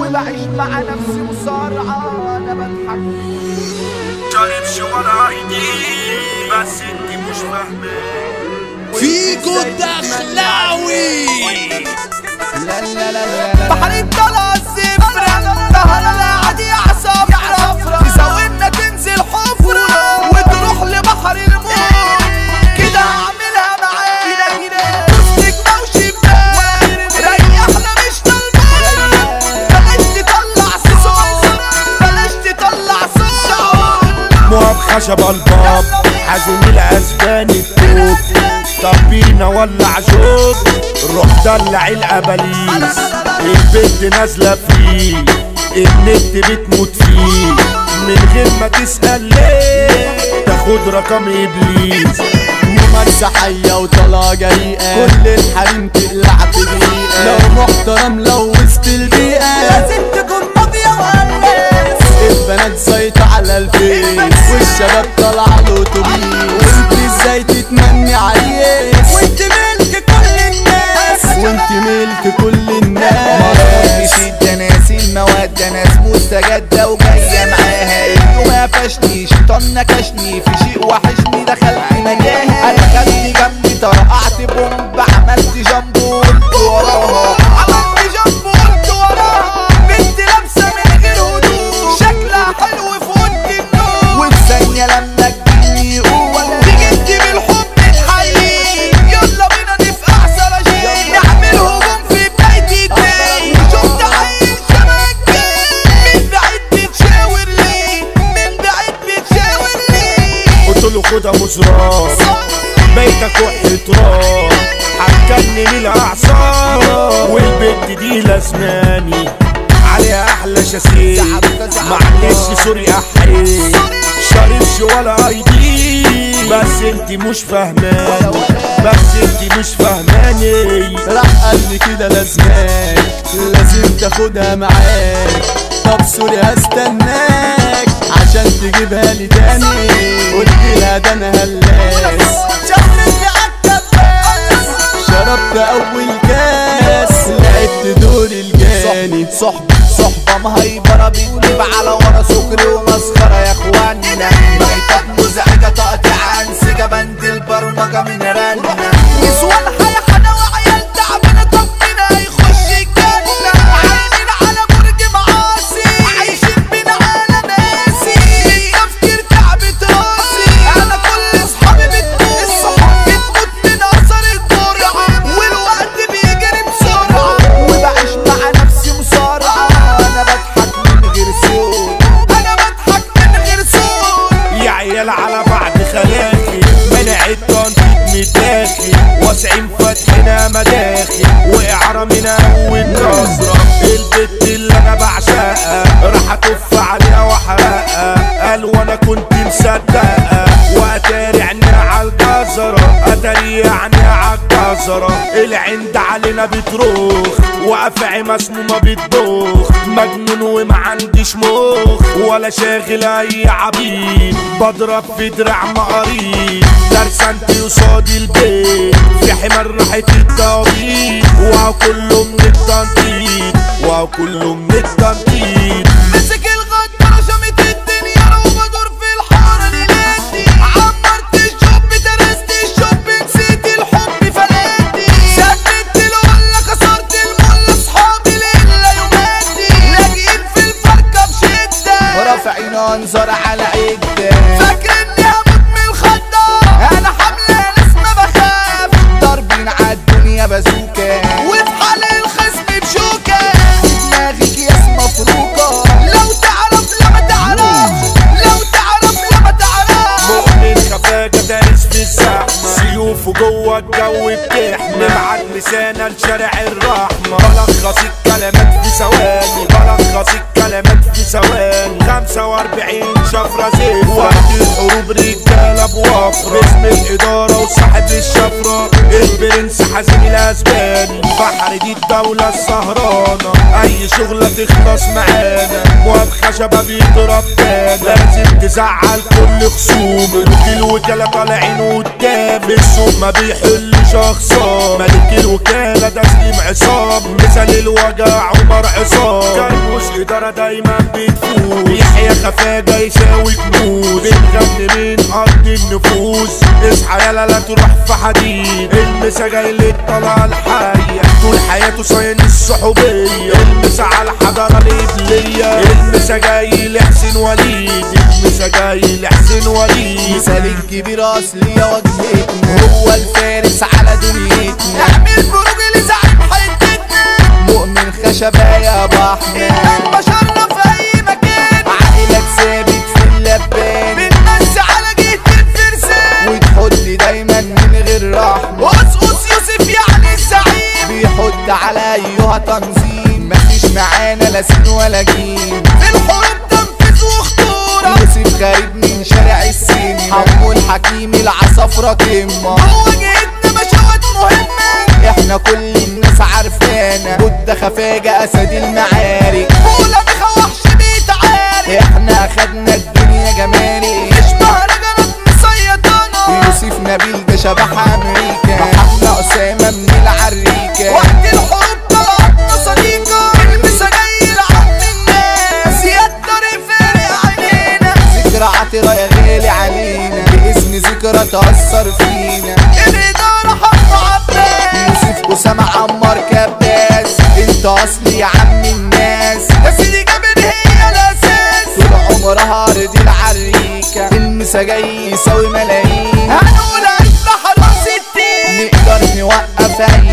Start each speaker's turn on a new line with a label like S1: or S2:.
S1: وبعيش مع نفسي مصارعة انا بضحك
S2: شاربش ولا ايدي بس انت مش فاهمة
S3: فيكو الدخلاوي
S1: لا لا لا لا لا بحر طلع الزفرة ظهر العادي اعصاب تساوينا تنزل حفرة وتروح لبحر الموت كده هعملها معاك تسلك موشي بنات ريحنا مش طالبان بلاش تطلع صوت بلاش تطلع صوت
S2: مواب خشب الباب حزين الاسباني التوب طب بينا ولع جوب روح دلع الاباليس البنت نازله فيه النت بتموت فيه من غير ما تسال ليه تاخد رقم ابليس
S3: مسحية وطلع جريئة كل الحريم تقلع في دقيقة لو محترم لو وسط البيئة
S1: لازم تكون مافيا وهندس
S3: البنات زيطة على الفيس والشباب طالعة الأتوبيس وانت ازاي تتمني عريس
S1: وانت ملك كل الناس
S3: وانت ملك كل الناس
S1: مرارش الدناس المواد ده ناس مستجدة وجاية معاها اليوم ما فشني شيطان نكشني في شيء وحشني دخلت مجاها انا خدت جنبي طرقعت بومب عملت جنب وقلت وراها عملت جنب وقلت وراها بنت لابسة من غير هدوء شكلها حلو في اوضة النوم وفي ثانية لما تجيني يقول تيجي انت بالحب تحيي يلا بينا نفقع سراجيل نعمل هجوم في بداية الدين شفت عيل شبك من بعيد بتشاور لي من بعيد بتشاور لي
S2: قلت له خدها مزرار بيتك وحي تراب هتجنن الاعصاب والبنت دي لازماني عليها احلى شاسيه معلش سوري احيي شاربش ولا ايدي بس انت مش فاهماني بس انت مش فاهماني
S3: راح قال لي كده لازماك لازم تاخدها معاك طب سوري هستناك عشان تجيبها لي تاني قلت لها ده انا هلاس
S1: شغلتني عالكباس
S3: شربت اول كاس لعبت دور الجاني
S1: صحبة صحبة مهيبرة بتجيب على ورا سكر ومسخرة يا اخوانا ميتات مزعجة تقطع انسجة بند البرمجة من رنة نسوان حيحنة وعيال تعبانة طب مين هيخش الجنة عايمين على برج معاصي عايشين بين عالم قاسي التفكير تعبت راسي انا كل اصحابي بتموت الصحاب بتموت من اثر الجرعة والوقت بيجري بسرعة وبعيش مع نفسي مصارعة انا بضحك من غير صوت انا بضحك من غير صوت
S2: يا عيال على بعض خلاخي منع التنطيط متاخي واسعين فاتحنا مداخي واعرى من اول نظرة البت اللي انا بعشقها راح اتف عليها واحرقها قال وانا كنت مصدقها واتاري عينيها على الجزرة اتاري عينيها على الجزرة العند علينا بتروخ وافعي مسمومة بتدوخ مجنون وما عنديش مخ ولا شاغل اي عبيد بضرب في دراع مقاريب درسنتي قصادي البيت في حمار راحت الطبيب وهو كله من التنطيط وهو كله من التنطيط
S1: مسك الغدارة شمت الدنيا وبدور في الحارة ليلاتي عمرت الشوب درست الشوب نسيت الحب فلاتي ثبت الولا كسرت المولة اصحابي ليلة يوماتي لاجئين في الفركة بشدة ورافعين انظر على عدة فاكر اني هموت من الخضة انا حملة ناس ما بخاف ضاربين عالدنيا بازوكا وفي حال الخصم بشوكة دماغك ياس مفروكة لو تعرف لا ما تعرفش لو تعرف لا ما تعرفش
S2: مؤمن خفاجة دارس في الزحمة سيوفه جوه الجو بتحمي معاد لسانة لشارع الرحمة بلخص الكلمات في ثواني بلخص الكلمات في ثواني 45 شفرة زيت وقت الحروب رجالة بوفرة اسم الإدارة وصاحب الشفرة البرنس حزين الأسباني بحر دي الدولة السهرانة أي شغلة تخلص معانا مواب خشبة بيضرب تاني لازم تزعل كل خصوم ملوك الوكالة طالعين قدام السوق ما بيحلش أخصام ملك الوكالة ده سليم عصام مثال الوجع عمر عصام كان دايما بتفوز يحيى خفاجة يساوي كنوز بنغني من أرض النفوس اصحى يلا لا تروح في حديد المسا جاي للطلعة الحية طول حياته صاين الصحوبية المسا على الحضارة الإبلية المسا جاي لحسين وليد المسا جاي لحسين وليد
S1: مثال الكبير اصلي يا وجهتنا هو الفارس على دنيتنا اعمل بروج لزعيم حتتنا مؤمن خشبة يا ابو احمد بشرنا في اي مكان عائلة ثابت في اللبان بنمس على جهة الفرسان وتحط دايما من غير رحمة قصقص يوسف يعني الزعيم بيحط على ايها تنظيم مفيش معانا لا سين ولا جيم في الحروب تنفيذ وخطورة يوسف غريب من شارع السينما حمو الحكيم العصافرة قمة هو جهتنا مشاوات مهمة احنا كل الناس عارفانا بودة خفاجة اسد المعارك ولا بخوحش بيتعارك احنا اخدنا الدنيا جمالي مش مهرجانات مسيطرة يوسف نبيل ده شبح امريكا محمد اسامة من العريكة وقت الحروب طلعتنا صديقة المسا جاي لعم الناس يقدر يفارق علينا ذكرى عطرة يا غالي علينا باسم ذكرى تأثر فينا الإدارة حمو عباس يوسف أسامة عمار كباس انت أصلي يا عم الناس يا سيدي جابر هي الأساس طول عمرها أرض العريكة المسا جاي يساوي ملايين هنقول عيش حرام ستين نقدر نوقف أي